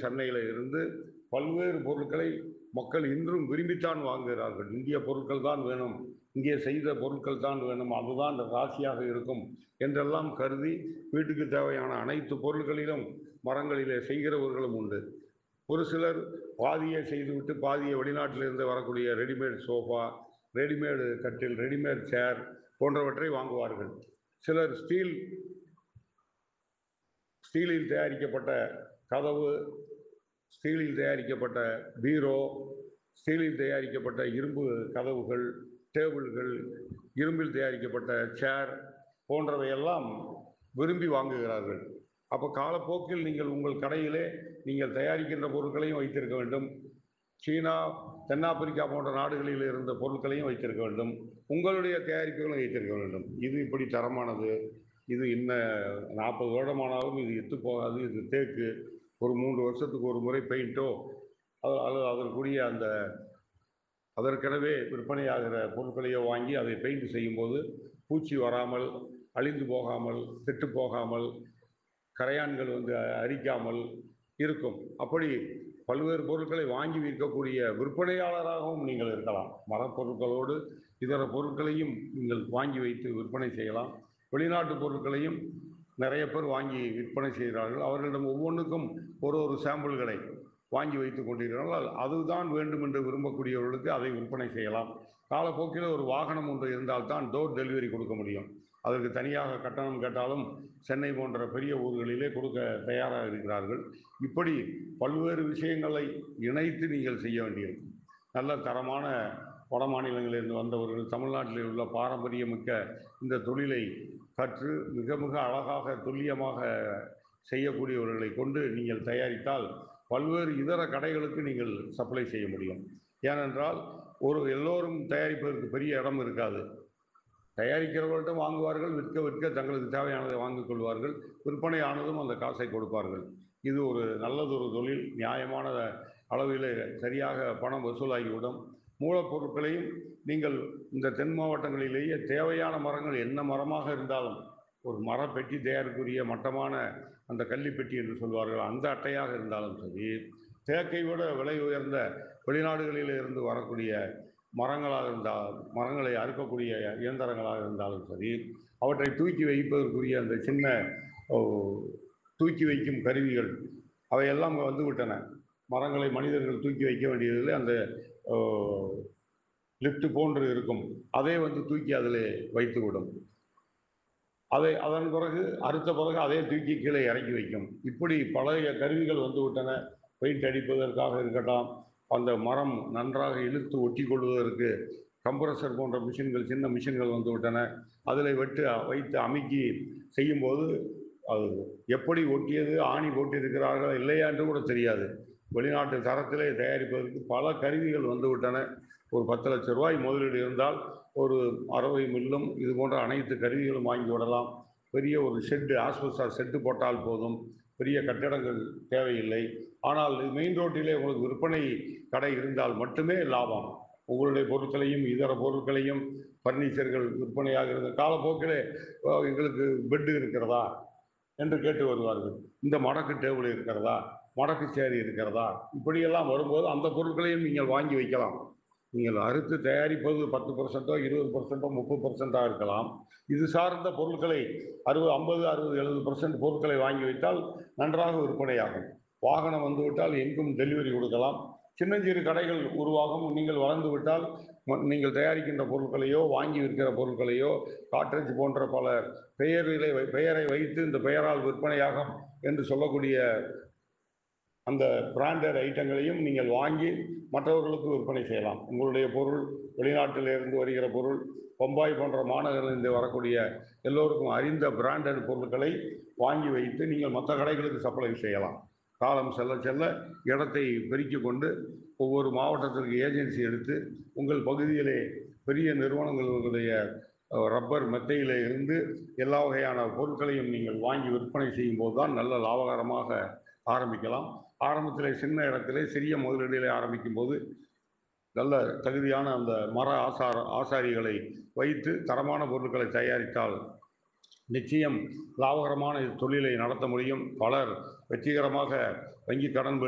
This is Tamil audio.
சென்னையில இருந்து பல்வேறு பொருட்களை மக்கள் இன்றும் விரும்பித்தான் வாங்குகிறார்கள் இந்திய பொருட்கள் தான் வேணும் இங்கே செய்த பொருட்கள் தான் வேணும் அதுதான் இந்த ராசியாக இருக்கும் என்றெல்லாம் கருதி வீட்டுக்கு தேவையான அனைத்து பொருட்களிலும் மரங்களிலே செய்கிறவர்களும் உண்டு ஒரு சிலர் பாதியை செய்துவிட்டு பாதியை வெளிநாட்டிலிருந்து வரக்கூடிய ரெடிமேட் சோஃபா ரெடிமேடு கட்டில் ரெடிமேட் சேர் போன்றவற்றை வாங்குவார்கள் சிலர் ஸ்டீல் ஸ்டீலில் தயாரிக்கப்பட்ட கதவு ஸ்டீலில் தயாரிக்கப்பட்ட பீரோ ஸ்டீலில் தயாரிக்கப்பட்ட இரும்பு கதவுகள் டேபிள்கள் இரும்பில் தயாரிக்கப்பட்ட சேர் போன்றவையெல்லாம் விரும்பி வாங்குகிறார்கள் அப்போ காலப்போக்கில் நீங்கள் உங்கள் கடையிலே நீங்கள் தயாரிக்கின்ற பொருட்களையும் வைத்திருக்க வேண்டும் சீனா தென்னாப்பிரிக்கா போன்ற நாடுகளில் இருந்த பொருட்களையும் வைத்திருக்க வேண்டும் உங்களுடைய தயாரிப்புகளும் வைத்திருக்க வேண்டும் இது இப்படி தரமானது இது இன்ன நாற்பது வருடமானாலும் இது எத்து போகாது இது தேக்கு ஒரு மூன்று வருஷத்துக்கு ஒரு முறை பெயிண்டோ அல்லது அதற்குரிய அந்த அதற்கெனவே விற்பனையாகிற பொருட்களையோ வாங்கி அதை பெயிண்ட் செய்யும்போது பூச்சி வராமல் அழிந்து போகாமல் கெட்டு போகாமல் கரையான்கள் வந்து அரிக்காமல் இருக்கும் அப்படி பல்வேறு பொருட்களை வாங்கி விற்கக்கூடிய விற்பனையாளராகவும் நீங்கள் இருக்கலாம் மரப்பொருட்களோடு இதர பொருட்களையும் நீங்கள் வாங்கி வைத்து விற்பனை செய்யலாம் வெளிநாட்டு பொருட்களையும் நிறைய பேர் வாங்கி விற்பனை செய்கிறார்கள் அவர்களிடம் ஒவ்வொன்றுக்கும் ஒரு ஒரு சாம்பிள்களை வாங்கி வைத்து கொண்டிருக்கிறார்கள் அதுதான் வேண்டும் என்று விரும்பக்கூடியவர்களுக்கு அதை விற்பனை செய்யலாம் காலப்போக்கில் ஒரு வாகனம் ஒன்று இருந்தால்தான் டோர் டெலிவரி கொடுக்க முடியும் அதற்கு தனியாக கட்டணம் கேட்டாலும் சென்னை போன்ற பெரிய ஊர்களிலே கொடுக்க தயாராக இருக்கிறார்கள் இப்படி பல்வேறு விஷயங்களை இணைத்து நீங்கள் செய்ய வேண்டியிருக்கும் நல்ல தரமான வட மாநிலங்களிலிருந்து வந்தவர்கள் தமிழ்நாட்டில் உள்ள பாரம்பரியமிக்க இந்த தொழிலை கற்று மிக மிக அழகாக துல்லியமாக செய்யக்கூடியவர்களை கொண்டு நீங்கள் தயாரித்தால் பல்வேறு இதர கடைகளுக்கு நீங்கள் சப்ளை செய்ய முடியும் ஏனென்றால் ஒரு எல்லோரும் தயாரிப்பதற்கு பெரிய இடம் இருக்காது தயாரிக்கிறவர்கள்ட்ட வாங்குவார்கள் விற்க விற்க தங்களுக்கு தேவையானதை வாங்கிக் கொள்வார்கள் விற்பனை ஆனதும் அந்த காசை கொடுப்பார்கள் இது ஒரு நல்லதொரு தொழில் நியாயமான அளவிலே சரியாக பணம் வசூலாகிவிடும் மூலப்பொருட்களையும் நீங்கள் இந்த தென் மாவட்டங்களிலேயே தேவையான மரங்கள் என்ன மரமாக இருந்தாலும் ஒரு மரப்பெட்டி தயாரிக்குரிய மட்டமான அந்த கள்ளிப்பெட்டி என்று சொல்வார்கள் அந்த அட்டையாக இருந்தாலும் சரி தேக்கை விட விலை உயர்ந்த வெளிநாடுகளில் இருந்து வரக்கூடிய மரங்களாக இருந்தால் மரங்களை அறுக்கக்கூடிய இயந்திரங்களாக இருந்தாலும் சரி அவற்றை தூக்கி வைப்பதற்குரிய அந்த சின்ன தூக்கி வைக்கும் கருவிகள் அவையெல்லாம் வந்து விட்டன மரங்களை மனிதர்கள் தூக்கி வைக்க வேண்டியதில்லை அந்த லிஃப்ட் போன்று இருக்கும் அதை வந்து தூக்கி அதில் வைத்துவிடும் அதை அதன் பிறகு அறுத்த பிறகு அதே தூக்கி கீழே இறக்கி வைக்கும் இப்படி பழைய கருவிகள் வந்து விட்டன பெயிண்ட் அடிப்பதற்காக இருக்கட்டும் அந்த மரம் நன்றாக இழுத்து ஒட்டி கொள்வதற்கு கம்ப்ரஸர் போன்ற மிஷின்கள் சின்ன மிஷின்கள் வந்து விட்டன அதில் வெட்டு வைத்து அமுக்கி செய்யும்போது அது எப்படி ஒட்டியது ஆணி போட்டிருக்கிறார்கள் இல்லையா என்று கூட தெரியாது வெளிநாட்டு தரத்திலே தயாரிப்பதற்கு பல கருவிகள் வந்து விட்டன ஒரு பத்து லட்சம் ரூபாய் முதலீடு இருந்தால் ஒரு அறுவை மில்லும் இது போன்ற அனைத்து கருவிகளும் வாங்கி விடலாம் பெரிய ஒரு ஷெட்டு ஆஸ்பெஸ்டார் ஷெட்டு போட்டால் போதும் பெரிய கட்டிடங்கள் தேவையில்லை ஆனால் மெயின் ரோட்டிலே உங்களுக்கு விற்பனை கடை இருந்தால் மட்டுமே லாபம் உங்களுடைய பொருட்களையும் இதர பொருட்களையும் ஃபர்னிச்சர்கள் விற்பனையாகிறது காலப்போக்கிலே எங்களுக்கு பெட்டு இருக்கிறதா என்று கேட்டு வருவார்கள் இந்த மடக்கு டேபிள் இருக்கிறதா மடக்கு சேரி இருக்கிறதா இப்படியெல்லாம் வரும்போது அந்த பொருட்களையும் நீங்கள் வாங்கி வைக்கலாம் நீங்கள் அறுத்து தயாரிப்பது பத்து பர்சன்ட்டோ இருபது பர்சன்ட்டோ முப்பது பர்சன்ட்டாக இருக்கலாம் இது சார்ந்த பொருட்களை அறுபது ஐம்பது அறுபது எழுபது பர்சன்ட் பொருட்களை வாங்கி வைத்தால் நன்றாக விற்பனையாகும் வாகனம் வந்துவிட்டால் எங்கும் டெலிவரி கொடுக்கலாம் சின்னஞ்சிறு கடைகள் உருவாகும் நீங்கள் வளர்ந்து விட்டால் நீங்கள் தயாரிக்கின்ற பொருட்களையோ வாங்கி விற்கிற பொருட்களையோ காட்ரேஜ் போன்ற பல பெயர்களை பெயரை வைத்து இந்த பெயரால் விற்பனையாகும் என்று சொல்லக்கூடிய அந்த பிராண்டட் ஐட்டங்களையும் நீங்கள் வாங்கி மற்றவர்களுக்கு விற்பனை செய்யலாம் உங்களுடைய பொருள் வெளிநாட்டிலிருந்து வருகிற பொருள் பம்பாய் போன்ற மாநகரிலிருந்து வரக்கூடிய எல்லோருக்கும் அறிந்த பிராண்டட் பொருட்களை வாங்கி வைத்து நீங்கள் மற்ற கடைகளுக்கு சப்ளை செய்யலாம் காலம் செல்ல செல்ல இடத்தை பெருக்கி கொண்டு ஒவ்வொரு மாவட்டத்திற்கு ஏஜென்சி எடுத்து உங்கள் பகுதியிலே பெரிய நிறுவனங்களுடைய ரப்பர் மெத்தையில இருந்து எல்லா வகையான பொருட்களையும் நீங்கள் வாங்கி விற்பனை செய்யும் போது தான் நல்ல லாபகரமாக ஆரம்பிக்கலாம் ஆரம்பத்தில் சின்ன இடத்திலே சிறிய முதலீடுகளை ஆரம்பிக்கும் போது நல்ல தகுதியான அந்த மர ஆசார ஆசாரிகளை வைத்து தரமான பொருட்களை தயாரித்தால் நிச்சயம் லாபகரமான தொழிலை நடத்த முடியும் பலர் வெற்றிகரமாக வங்கி கடன்